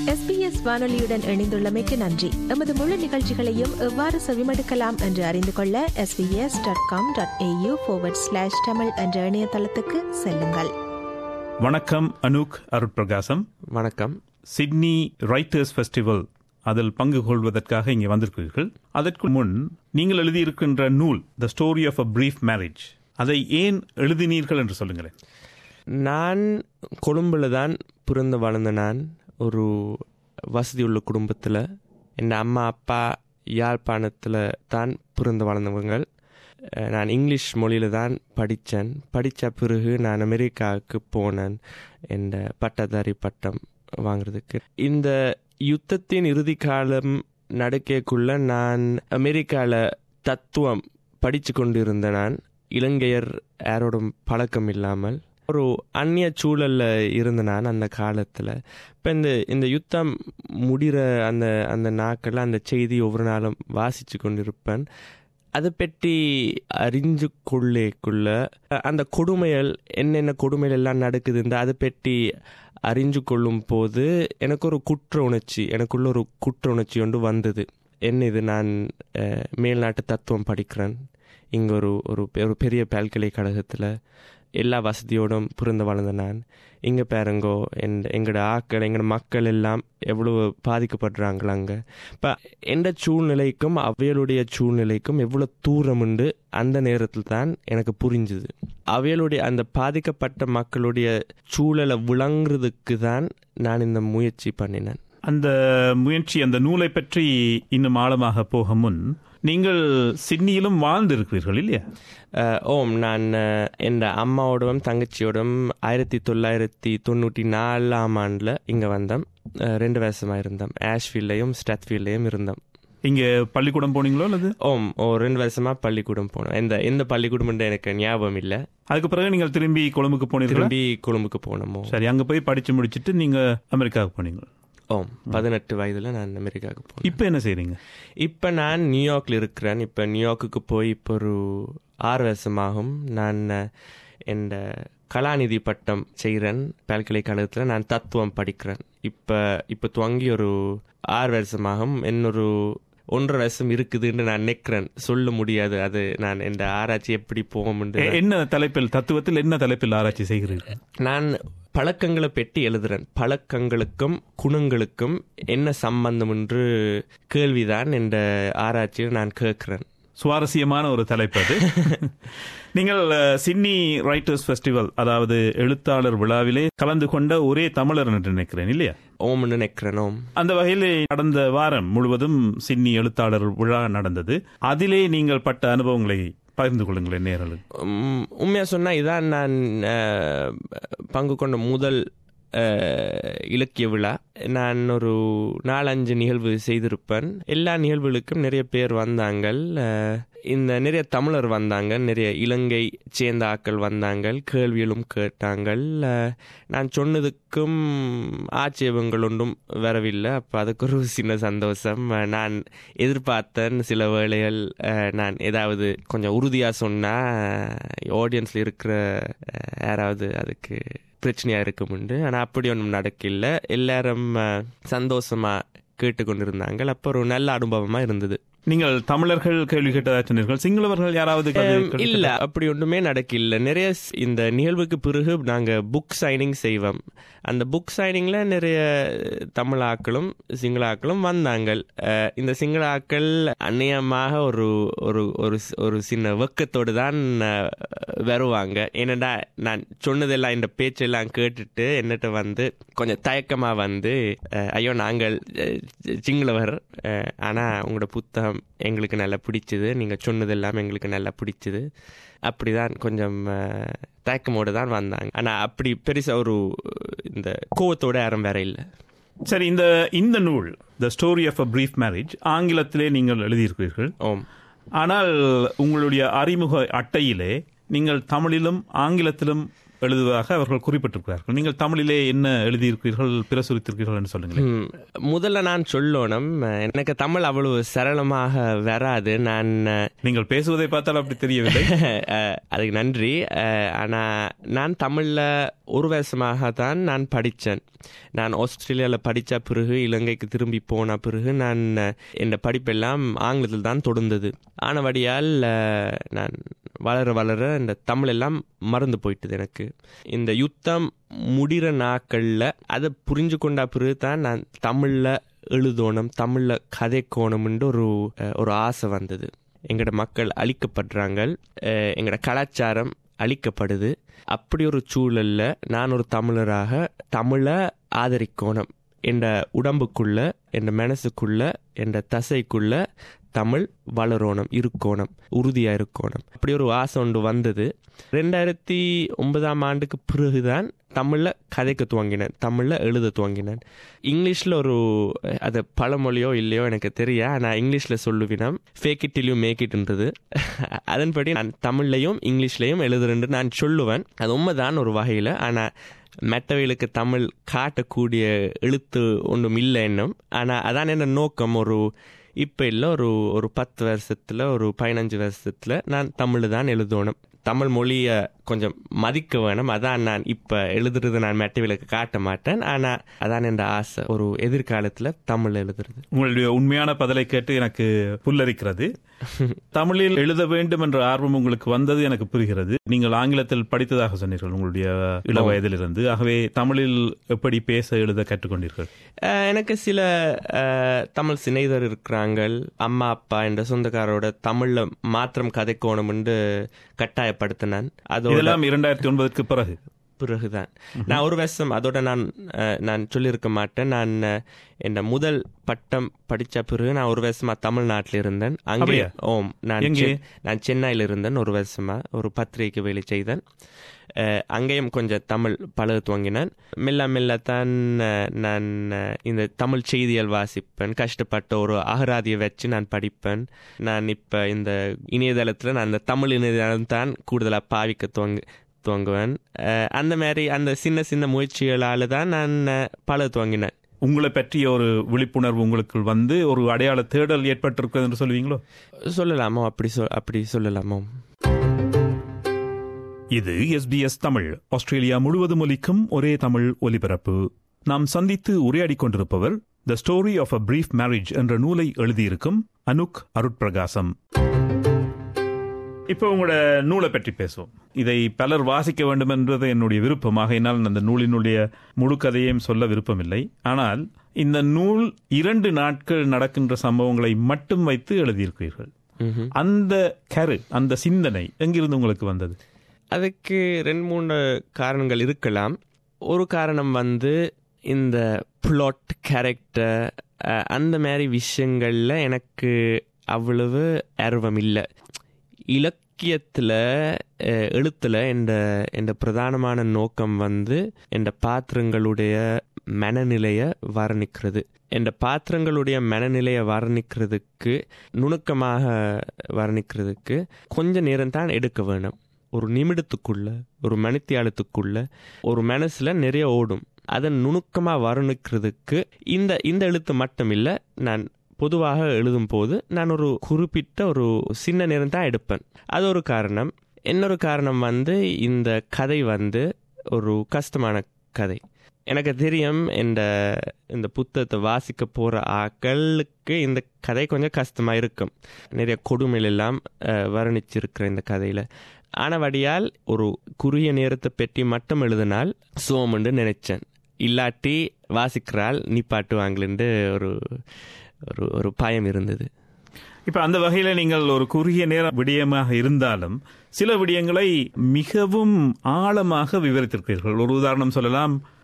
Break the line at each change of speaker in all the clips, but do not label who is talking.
SBS வானொலியுடன் இணைந்துள்ளமைக்கு நன்றி எமது முழு நிகழ்ச்சிகளையும் எவ்வாறு செவிமடுக்கலாம் என்று அறிந்து கொள்ள SBS dot com dot AU slash Tamil என்ற இணையதளத்துக்கு செல்லுங்கள்
வணக்கம் அனூக் அருட்பிரகாசம்
வணக்கம்
சிட்னி ரைட்டர்ஸ் ஃபெஸ்டிவல் அதில் பங்கு கொள்வதற்காக இங்கே வந்திருக்கிறீர்கள் அதற்கு முன் நீங்கள் எழுதியிருக்கின்ற நூல் the story of a brief marriage அதை ஏன் எழுதினீர்கள் என்று சொல்லுங்களேன்
நான் கொழும்புல தான் பிறந்து வளர்ந்த நான் ஒரு வசதி உள்ள குடும்பத்தில் என் அம்மா அப்பா யாழ்ப்பாணத்தில் தான் பிறந்து வளர்ந்தவங்கள் அஹ் நான் இங்கிலீஷ் மொழியில் தான் படித்தேன் படித்த பிறகு நான் அமெரிக்காவுக்கு போனேன் என்ற பட்டதாரி பட்டம் வாங்குறதுக்கு இந்த யுத்தத்தின் இறுதி காலம் நடக்கக்குள்ள நான் அமெரிக்காவில் தத்துவம் படித்து கொண்டிருந்த நான் இலங்கையர் யாரோடும் பழக்கம் இல்லாமல் ஒரு அந்நிய சூழல்ல இருந்த நான் அந்த காலத்தில் இப்போ இந்த இந்த யுத்தம் முடிகிற அந்த அந்த நாட்களில் அந்த செய்தி ஒவ்வொரு நாளும் வாசித்து கொண்டிருப்பேன் அதை பற்றி அறிஞ்சு கொள்ளேக்குள்ள அந்த கொடுமைகள் என்னென்ன கொடுமைகள் எல்லாம் நடக்குதுன்ற அதை பற்றி அறிஞ்சு கொள்ளும் போது எனக்கு ஒரு குற்ற உணர்ச்சி எனக்குள்ள ஒரு குற்ற உணர்ச்சி ஒன்று வந்தது என்ன இது நான் அஹ், மேல்நாட்டு தத்துவம் படிக்கிறேன் இங்கே ஒரு ஒரு பெ- ஒரு பெரிய பல்கலைக்கழகத்தில் எல்லா வசதியோடும் பிறந்து வளர்ந்த நான் இங்கே பாருங்கோ என் எங்களோட ஆக்கள் எங்களோட மக்கள் எல்லாம் எவ்வளவு பாதிக்கப்படுறாங்களா அங்கே இப்போ எந்த சூழ்நிலைக்கும் அவைகளுடைய சூழ்நிலைக்கும் எவ்வளோ தூரம் உண்டு அந்த நேரத்தில் தான் எனக்கு புரிஞ்சுது அவைகளுடைய அந்த பாதிக்கப்பட்ட மக்களுடைய சூழலை விளங்குறதுக்கு தான் நான் இந்த முயற்சி பண்ணினேன்
அந்த முயற்சி அந்த நூலை பற்றி இன்னும் ஆழமாக போக முன் நீங்கள் சிட்னியிலும் வாழ்ந்திருக்கிறீர்கள் இல்லையா
அஹ், ஓம் நான் அஹ், என் அம்மாவோடவும் தங்கச்சியோடும் ஆயிரத்தி தொள்ளாயிரத்தி தொண்ணூற்றி நாலாம் ஆண்டில் இங்கே வந்தோம் அஹ், ரெண்டு வருஷமாக இருந்தோம் ஆஷ்ஃபீல்டையும் ஸ்டத்ஃபீல்டையும் இருந்தோம்
இங்கே பள்ளிக்கூடம் போனீங்களோ அல்லது
ஓம் ஓ ரெண்டு வருஷமா பள்ளிக்கூடம் போனோம் எந்த எந்த பள்ளிக்கூடம் எனக்கு ஞாபகம் இல்லை
அதுக்கு பிறகு நீங்கள் திரும்பி கொழும்புக்கு போனீர்கள்
திரும்பி கொழும்புக்கு போனோமோ
சரி அங்க போய் படிச்சு முடிச்சிட்டு நீங்க அமெரிக்காவுக்கு போனீங்க
ஓம் பதினெட்டு வயதில் நான் அமெரிக்காவுக்கு போனேன்
இப்போ என்ன செய்றீங்க
இப்போ நான் நியூயார்க்கில் இருக்கிறேன் இப்போ நியூயார்க்குக்கு போய் இப்போ ஒரு ஆறு வருஷமாகும் நான் என் கலாநிதி பட்டம் செய்கிறேன் பல்கலைக்கழகத்தில் நான் தத்துவம் படிக்கிறேன் இப்போ இப்போ துவங்கி ஒரு ஆறு வருஷமாகும் இன்னொரு ஒன்றரை வருஷம் இருக்குதுன்னு நான் நினைக்கிறேன் சொல்ல முடியாது அது நான் இந்த ஆராய்ச்சி எப்படி போகும்னு
எ- என்ன தலைப்பில் தத்துவத்தில் என்ன தலைப்பில் ஆராய்ச்சி செய்கிறீர்கள்
நான் பழக்கங்களை பெட்டி எழுதுறேன் பழக்கங்களுக்கும் குணங்களுக்கும் என்ன சம்பந்தம் என்று கேள்விதான் என்ற ஆராய்ச்சியில் நான் கேட்கிறேன்
சுவாரஸ்யமான ஒரு தலைப்பு அது நீங்கள் அஹ், சிட்னி ரைட்டர்ஸ் ஃபெஸ்டிவல் அதாவது எழுத்தாளர் விழாவிலே கலந்து கொண்ட ஒரே தமிழர் என்று நினைக்கிறேன் இல்லையா
ஓம்னு நினைக்கிறேன் ஓம்
அந்த வகையில் கடந்த வாரம் முழுவதும் சிட்னி எழுத்தாளர் விழா நடந்தது அதிலே நீங்கள் பட்ட அனுபவங்களை பகிர்ந்து கொள்ளுங்களேன் நேரலுக்கு
உம், உண்மையா சொன்னா இதான் நான் அஹ், பங்கு கொண்ட முதல் அஹ், இலக்கிய விழா நான் ஒரு நாலஞ்சு நிகழ்வு செய்திருப்பேன் எல்லா நிகழ்வுகளுக்கும் நிறைய பேர் வந்தாங்க அஹ், இந்த நிறைய தமிழர் வந்தாங்க நிறைய இலங்கை சேர்ந்த ஆக்கள் வந்தாங்க கேள்விகளும் கேட்டாங்கள் அஹ், நான் சொன்னதுக்கும் ஆட்சேபங்கள் ஒன்றும் வரவில்லை அப்போ அதுக்கு ஒரு சின்ன சந்தோஷம் அஹ், நான் எதிர்பார்த்தேன் சில வேளைகள் அஹ், நான் ஏதாவது கொஞ்சம் உறுதியாக சொன்னால் ஆடியன்ஸில் இருக்கிற அஹ், யாராவது அதுக்கு பிரச்சனையாக இருக்குமுண்டு ஆனால் அப்படி ஒன்றும் நடக்கல எல்லாரும் அஹ், சந்தோஷமா கேட்டுக்கொண்டிருந்தாங்க அப்போ ஒரு நல்ல அனுபவமாக இருந்தது
நீங்கள் தமிழர்கள் கேள்வி கேட்டதா சொன்னீர்கள் சிங்களவர்கள் யாராவது கதை-
ஹம்,
கேள்வி
இல்ல அப்படி ஒன்றுமே நடக்கல நிறைய ஸ்- இந்த நிகழ்வுக்கு பிறகு நாங்க புக் சைனிங் செய்வோம் அந்த புக் சைனிங்ல நிறைய தமிழ் ஆக்களும் சிங்கள ஆக்களும் வந்தாங்க அஹ், இந்த சிங்கள ஆக்கள் அந்நியமாக ஒரு ஒரு ஒரு ஸ்- ஒரு சின்ன வெக்கத்தோடு தான் அஹ், வருவாங்க ஏனடா நான் சொன்னதெல்லாம் இந்த பேச்செல்லாம் கேட்டுட்டு என்னட்ட வந்து கொஞ்சம் தயக்கமா வந்து அஹ், ஐயோ நாங்கள் அஹ், சிங்களவர் அஹ், ஆனா உங்களோட புத்தகம் எங்களுக்கு நல்லா பிடிச்சது நீங்க சொன்னது எல்லாம் எங்களுக்கு நல்லா பிடிச்சது அப்படிதான் கொஞ்சம் அஹ், தயக்கமோடு தான் வந்தாங்க ஆனா அப்படி பெருசா ஒரு இந்த கோவத்தோட யாரும் வேற இல்லை
சரி இந்த இந்த நூல் the story of a brief marriage ஆங்கிலத்திலே நீங்கள் எழுதியிருக்கிறீர்கள்
ஓம்
ஆனால் உங்களுடைய அறிமுக அட்டையிலே நீங்கள் தமிழிலும் ஆங்கிலத்திலும் எழுதுவதாக அவர்கள் குறிப்பிட்டிருக்கிறார்கள் நீங்கள் தமிழிலே என்ன எழுதியிருக்கிறீர்கள் பிரசுரித்திருக்கிறீர்கள் என்று சொல்லுங்களேன்
ம், முதல்ல நான் சொல்லணும் எனக்கு தமிழ் அவ்வளவு சரளமாக வராது நான்
நீங்கள் பேசுவதை பார்த்தால் அப்படி தெரியவில்லை
அஹ், அதுக்கு நன்றி அஹ், ஆனா நான் தமிழ்ல ஒரு வருஷமாக தான் நான் படித்தேன் நான் ஆஸ்திரேலியாவில் படித்த பிறகு இலங்கைக்கு திரும்பி போன பிறகு நான் அஹ், என் படிப்பெல்லாம் ஆங்கிலத்தில் தான் தொடர்ந்தது ஆனபடியால் அஹ், நான் வளர வளர இந்த தமிழ் எல்லாம் மறந்து போயிட்டுது எனக்கு இந்த யுத்தம் முடிகிற நாட்களில் அதை புரிஞ்சு கொண்ட பிறகு தான் நான் தமிழில் எழுதணும் தமிழில் கதைக்கோணும்ன்ற ஒரு அஹ், ஒரு ஆசை வந்தது எங்களோட மக்கள் அழிக்கப்படுறாங்க அஹ், எங்களோட கலாச்சாரம் அழிக்கப்படுது அப்படி ஒரு சூழல்ல நான் ஒரு தமிழராக தமிழை ஆதரிக்கணும் என்ற உடம்புக்குள்ள என் மனசுக்குள்ள என் தசைக்குள்ள தமிழ் வளரணும் இருக்கணும் உறுதியாக இருக்கணும் அப்படி ஒரு ஆசை ஒன்று வந்தது ரெண்டாயிரத்தி ஒன்பதாம் ஆண்டுக்கு பிறகுதான் தமிழில் கதைக்க துவங்கினேன் தமிழில் எழுத துவங்கினேன் இங்கிலீஷில் ஒரு அது பழமொழியோ இல்லையோ எனக்கு தெரிய நான் இங்கிலீஷில் சொல்லுவினம் ஃபேக் இட்டிலையும் மேக் இட்ன்றது அதன்படி நான் தமிழ்லையும் இங்கிலீஷ்லையும் எழுதுறேன்னு நான் சொல்லுவேன் அது உண்மைதான் ஒரு வகையில் ஆனால் மெட்டவைகளுக்கு தமிழ் காட்டக்கூடிய எழுத்து ஒன்றும் இல்லை இன்னும் ஆனால் அதான் என்ன நோக்கம் ஒரு இப்போ இல்லை ஒரு ஒரு பத்து வருஷத்தில் ஒரு பதினஞ்சு வருஷத்தில் நான் தமிழ் தான் எழுதணும் தமிழ் மொழியை கொஞ்சம் மதிக்க வேணும் அதான் நான் இப்போ எழுதுறது நான் மெட்டவிலுக்கு காட்ட மாட்டேன் ஆனால் அதான் என் ஆசை ஒரு எதிர்காலத்தில் தமிழ் எழுதுறது
உங்களுடைய உண்மையான பதிலை கேட்டு எனக்கு புல்லரிக்கிறது தமிழில் எழுத வேண்டும் என்ற ஆர்வம் உங்களுக்கு வந்தது எனக்கு புரிகிறது நீங்கள் ஆங்கிலத்தில் படித்ததாக சொன்னீர்கள் உங்களுடைய இள வயதிலிருந்து ஆகவே தமிழில் எப்படி பேச எழுத கற்றுக்கொண்டீர்கள்
அஹ் எனக்கு சில அஹ், தமிழ் சிநேகிதர் இருக்கிறாங்க அம்மா அப்பா என்ற சொந்தக்காரோட தமிழ்ல மாத்திரம் கதைக்கோணும் என்று கட்டாயப்படுத்தினான் அதோட
இதெல்லாம் இரண்டாயிரத்தி ஒன்பதுக்கு பிறகு
பிறகுதான் நான் ஒரு வருஷம் அதோட நான் அஹ், நான் சொல்லியிருக்க மாட்டேன் நான் அஹ், என் முதல் பட்டம் படிச்ச பிறகு நான் ஒரு வருஷமா தமிழ்நாட்டில் இருந்தேன் அங்கே
அப்படியா?
ஓம் நான்
எங்கே?
சென்- நான் சென்னையில் இருந்தேன் ஒரு வருஷமா ஒரு பத்திரிகைக்கு வேலை செய்தேன் அஹ், அங்கேயும் கொஞ்சம் தமிழ் பழக துவங்கினேன் மெல்ல மெல்ல தான் அஹ், நான் அஹ், இந்த தமிழ் செய்திகள் வாசிப்பேன் கஷ்டப்பட்ட ஒரு அகராதியை வச்சு நான் படிப்பேன் நான் இப்போ இந்த இணையதளத்தில் நான் இந்த தமிழ் இணையதளம் தான் கூடுதலாக பாவிக்க துவங்கு துவங்குவேன் அஹ், அந்த மாதிரி அந்த சின்ன சின்ன முயற்சிகளால் தான் நான் அஹ், பழக துவங்கினேன்
உங்களை பற்றிய ஒரு விழிப்புணர்வு உங்களுக்கு வந்து ஒரு அடையாள தேடல் ஏற்பட்டிருக்கிறது என்று சொல்லுவீங்களோ
சொல்லலாமோ அப்படி சொல் அப்படி சொல்லலாமோ
இது எஸ்பிஎஸ் தமிழ் ஆஸ்திரேலியா முழுவதும் ஒலிக்கும் ஒரே தமிழ் ஒலிபரப்பு நாம் சந்தித்து உரையாடிக் கொண்டிருப்பவர் the story of a brief marriage என்ற நூலை எழுதியிருக்கும் அனுக் அருட்பிரகாசம் இப்போ உங்களோட நூலை பற்றி பேசுவோம் இதை பலர் வாசிக்க வேண்டும் என்பது என்னுடைய விருப்பமாக என்னால் அந்த நூலினுடைய முழு கதையையும் சொல்ல விருப்பமில்லை ஆனால் இந்த நூல் இரண்டு நாட்கள் நடக்கின்ற சம்பவங்களை மட்டும் வைத்து எழுதியிருக்கிறீர்கள்
ம்ஹும்.
அந்த கரு அந்த சிந்தனை எங்கிருந்து உங்களுக்கு வந்தது
அதுக்கு ரெண்டு மூணு காரணங்கள் இருக்கலாம் ஒரு காரணம் வந்து இந்த பிளாட் கேரக்டர் அந்த மாதிரி விஷயங்கள்ல எனக்கு அவ்வளவு ஆர்வம் இல்லை இலக்கியத்தில் எழுத்தில் என்ற என்ற பிரதானமான நோக்கம் வந்து என்ற பாத்திரங்களுடைய மனநிலையை வர்ணிக்கிறது என்ற பாத்திரங்களுடைய மனநிலையை வர்ணிக்கிறதுக்கு நுணுக்கமாக வர்ணிக்கிறதுக்கு கொஞ்ச நேரம் தான் எடுக்க வேணும் ஒரு நிமிடத்துக்குள்ள ஒரு மணித்தியாலத்துக்குள்ள ஒரு மனசுல நிறைய ஓடும் அதை நுணுக்கமா வர்ணிக்கிறதுக்கு இந்த இந்த எழுத்து மட்டும் இல்லை நான் பொதுவாக எழுதும் போது நான் ஒரு குறிப்பிட்ட ஒரு சின்ன நேரம் தான் எடுப்பேன் அது ஒரு காரணம் இன்னொரு காரணம் வந்து இந்த கதை வந்து ஒரு கஷ்டமான கதை எனக்கு தெரியும் இந்த இந்த புத்தகத்தை வாசிக்க போற ஆக்களுக்கு இந்த கதை கொஞ்சம் கஷ்டமா இருக்கும் நிறைய கொடுமைகள் எல்லாம் அஹ், வர்ணிச்சிருக்கிற இந்த கதையில ஆனவடியால் ஒரு குறுகிய நேரத்தை பெட்டி மட்டும் எழுதினால் சோமுண்டு நினைச்சேன் இல்லாட்டி வாசிக்கிறாள் நிப்பாட்டுவாங்களேன்னு ஒரு ஒரு ஒரு பயம் இருந்தது
இப்ப அந்த வகையில நீங்கள் ஒரு குறுகிய நேர விடயமாக இருந்தாலும் சில விடயங்களை மிகவும் ஆழமாக விவரித்திருக்கிறீர்கள் ஒரு உதாரணம் சொல்லலாம்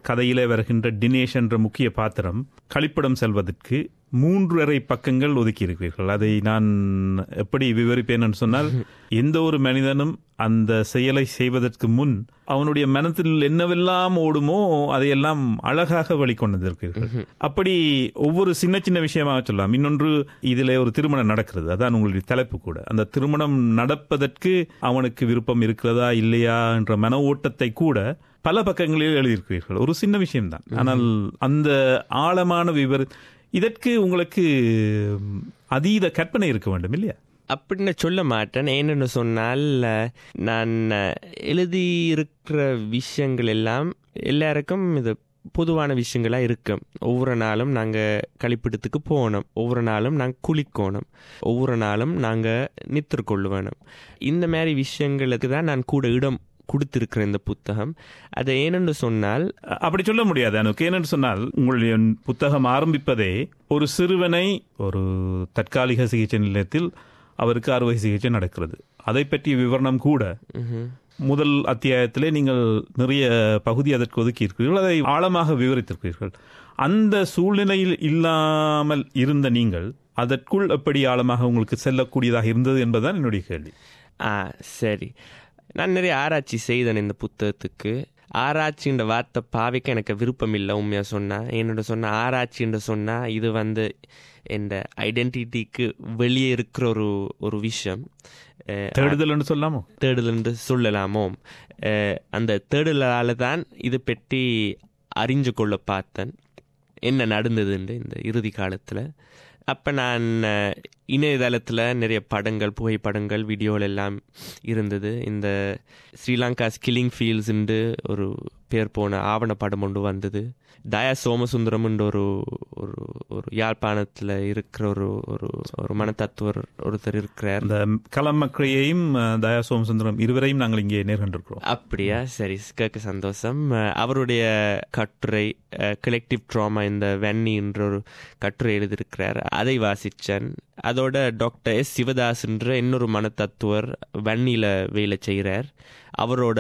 கதையிலே வருகின்ற தினேஷ் என்ற முக்கிய பாத்திரம் கழிப்பிடம் செல்வதற்கு மூன்றரை பக்கங்கள் ஒதுக்கி இருக்கிறீர்கள் அதை நான் எப்படி விவரிப்பேன் என்று சொன்னால் எந்த ஒரு மனிதனும் அந்த செயலை செய்வதற்கு முன் அவனுடைய மனத்தில் என்னவெல்லாம் ஓடுமோ அதையெல்லாம் அழகாக வெளிக்கொண்டிருக்கிறீர்கள் அப்படி ஒவ்வொரு சின்ன சின்ன விஷயமாக சொல்லலாம் இன்னொன்று இதிலே ஒரு திருமணம் நடக்கிறது அதான் உங்களுடைய தலைப்பு கூட அந்த திருமணம் நடப்பதற்கு அவனுக்கு விருப்பம் இருக்கிறதா இல்லையா என்ற மன ஓட்டத்தை கூட பல பக்கங்களில் எழுதியிருக்கிறீர்கள் ஒரு சின்ன விஷயம்தான் ஆனால் அந்த ஆழமான விவர இதற்கு உங்களுக்கு அதீத கற்பனை இருக்க வேண்டும் இல்லையா
அப்படின்னு சொல்ல மாட்டேன் ஏன்னு சொன்னால் நான் எழுதியிருக்கிற விஷயங்கள் எல்லாம் எல்லாருக்கும் இது பொதுவான விஷயங்களாக இருக்கும் ஒவ்வொரு நாளும் நாங்கள் கழிப்பிடத்துக்கு போகணும் ஒவ்வொரு நாளும் நாங்கள் குளிக்கணும் ஒவ்வொரு நாளும் நாங்கள் நித்திர கொள்ள வேணும் இந்த மாதிரி விஷயங்களுக்கு தான் நான் கூட இடம் கொடுத்திருக்கிற இந்த புத்தகம் அதை ஏனென்று சொன்னால்
அப்படி சொல்ல முடியாது எனக்கு ஏனென்று சொன்னால் உங்களுடைய புத்தகம் ஆரம்பிப்பதே ஒரு சிறுவனை ஒரு தற்காலிக சிகிச்சை நிலையத்தில் அவருக்கு அறுவை சிகிச்சை நடக்கிறது அதை பற்றிய விவரணம் கூட முதல் அத்தியாயத்திலே நீங்கள் நிறைய பகுதி அதற்கு ஒதுக்கி இருக்கிறீர்கள் அதை ஆழமாக விவரித்திருக்கிறீர்கள் அந்த சூழ்நிலையில் இல்லாமல் இருந்த நீங்கள் அதற்குள் எப்படி ஆழமாக உங்களுக்கு செல்லக்கூடியதாக இருந்தது என்பதுதான் என்னுடைய கேள்வி
ஆ சரி நான் நிறைய ஆராய்ச்சி செய்தேன் இந்த புத்தகத்துக்கு ஆராய்ச்சின்ற வார்த்தை பாவிக்க எனக்கு விருப்பம் இல்லை உண்மையாக சொன்னால் என்னோட சொன்ன ஆராய்ச்சின்ற சொன்னால் இது வந்து எந்த ஐடென்டிட்டிக்கு வெளியே இருக்கிற ஒரு ஒரு விஷயம்
தேடுதல் சொல்லாமோ
தேடுதல் என்று சொல்லலாமோ அந்த தேடுதலால் தான் இது பற்றி அறிஞ்சு கொள்ள பார்த்தேன் என்ன நடந்ததுன்னு இந்த இறுதி காலத்தில் அப்போ நான் இணையதளத்தில் நிறைய படங்கள் புகைப்படங்கள் வீடியோவில் எல்லாம் இருந்தது இந்த ஸ்ரீலங்கா ஸ்கில்லிங் ஃபீல்ட்ஸுண்டு ஒரு பேர் போன ஆவணப்படம் ஒன்று வந்தது தயா சோமசுந்தரம்ன்ற ஒரு ஒரு ஒரு யாழ்ப்பாணத்தில் இருக்கிற ஒரு ஒரு ஒரு மனத்தத்துவர் ஒருத்தர் இருக்கிறார்
இந்த களம் மக்களையும் தயா சோமசுந்தரம் இருவரையும் நாங்கள் இங்கே நேர்கொண்டிருக்கிறோம்
அப்படியா சரி கேட்க சந்தோஷம் அவருடைய கட்டுரை கலெக்டிவ் ட்ராமா இந்த வென்னின்ற ஒரு கட்டுரை எழுதியிருக்கிறார் அதை வாசித்தேன் அதோட டாக்டர் எஸ் சிவதாஸ்ன்ற இன்னொரு மனத்தத்துவர் வன்னியில் வேலை செய்கிறார் அவரோட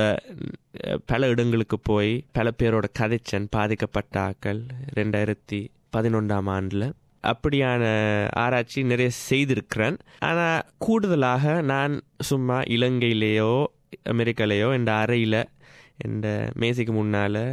பல இடங்களுக்கு போய் பல பேரோட கதைச்சன் பாதிக்கப்பட்ட ஆக்கள் ரெண்டாயிரத்தி பதினொன்றாம் ஆண்டில் அப்படியான ஆராய்ச்சி நிறைய செய்திருக்கிறேன் ஆனால் கூடுதலாக நான் சும்மா இலங்கையிலேயோ அமெரிக்காலேயோ இந்த அறையில் இந்த மேசைக்கு முன்னால்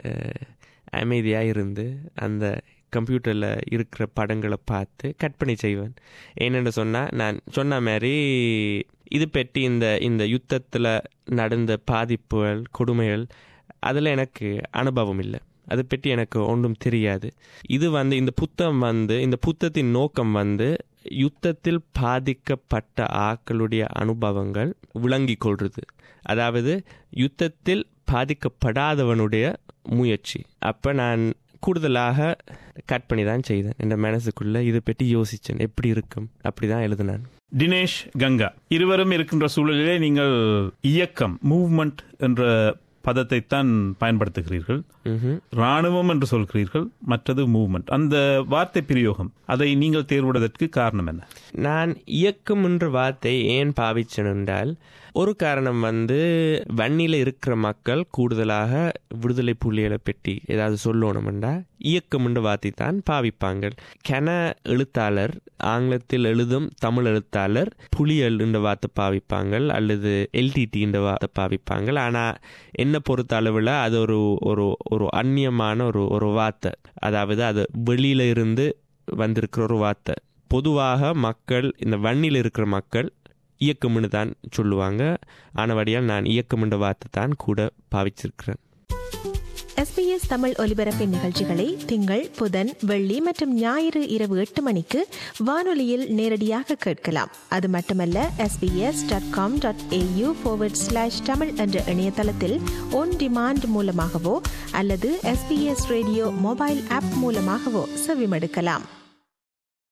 அமைதியாக இருந்து அந்த கம்ப்யூட்டரில் இருக்கிற படங்களை பார்த்து கற்பனை செய்வேன் ஏனென்று சொன்னால் நான் சொன்ன மாதிரி இது பற்றி இந்த இந்த யுத்தத்தில் நடந்த பாதிப்புகள் கொடுமைகள் அதில் எனக்கு அனுபவம் இல்லை அதை பற்றி எனக்கு ஒன்றும் தெரியாது இது வந்து இந்த புத்தகம் வந்து இந்த புத்தகத்தின் நோக்கம் வந்து யுத்தத்தில் பாதிக்கப்பட்ட ஆக்களுடைய அனுபவங்கள் விளங்கி கொள்றது அதாவது யுத்தத்தில் பாதிக்கப்படாதவனுடைய முயற்சி அப்போ நான் கூடுதலாக கற்பனை தான் செய்தேன் என் மனசுக்குள்ள இதை பற்றி யோசித்தேன் எப்படி இருக்கும் அப்படிதான் எழுதினான்
தினேஷ் கங்கா இருவரும் இருக்கின்ற சூழலிலே நீங்கள் இயக்கம் மூவ்மெண்ட் என்ற பதத்தைத்தான் பயன்படுத்துகிறீர்கள் ராணுவம் என்று சொல்கிறீர்கள் மற்றது மூவ்மெண்ட் அந்த வார்த்தை பிரயோகம் அதை நீங்கள் தேர்வுவதற்கு காரணம் என்ன
நான் இயக்கம் என்ற வார்த்தை ஏன் பாவிச்சேன் என்றால் ஒரு காரணம் வந்து வன்னியில் இருக்கிற மக்கள் கூடுதலாக விடுதலை புள்ளிகளை பற்றி ஏதாவது சொல்லணும்டா இயக்கம் என்ற வார்த்தை தான் பாவிப்பாங்க கென எழுத்தாளர் ஆங்கிலத்தில் எழுதும் தமிழ் எழுத்தாளர் புலியல் என்ற வார்த்தை பாவிப்பாங்க அல்லது எல்டிடி என்ற வார்த்தை பாவிப்பாங்க ஆனால் என்ன பொறுத்த அளவில் அது ஒரு ஒரு ஒரு அந்நியமான ஒரு ஒரு வார்த்தை அதாவது அது வெளியில இருந்து வந்திருக்கிற ஒரு வார்த்தை பொதுவாக மக்கள் இந்த வன்னியில் இருக்கிற மக்கள் இயக்கம்னு தான் சொல்லுவாங்க ஆனவடியால் நான் இயக்கம் என்ற வார்த்தை தான் கூட பாவிச்சிருக்கிறேன்
எஸ்பிஎஸ் தமிழ் ஒலிபரப்பின் நிகழ்ச்சிகளை திங்கள் புதன் வெள்ளி மற்றும் ஞாயிறு இரவு எட்டு மணிக்கு வானொலியில் நேரடியாக கேட்கலாம் அது மட்டுமல்ல SBS dot com dot AU forward slash Tamil என்ற இணையதளத்தில் ஒன் டிமாண்ட் மூலமாகவோ அல்லது எஸ்பிஎஸ் ரேடியோ மொபைல் ஆப் மூலமாகவோ செவிமடுக்கலாம்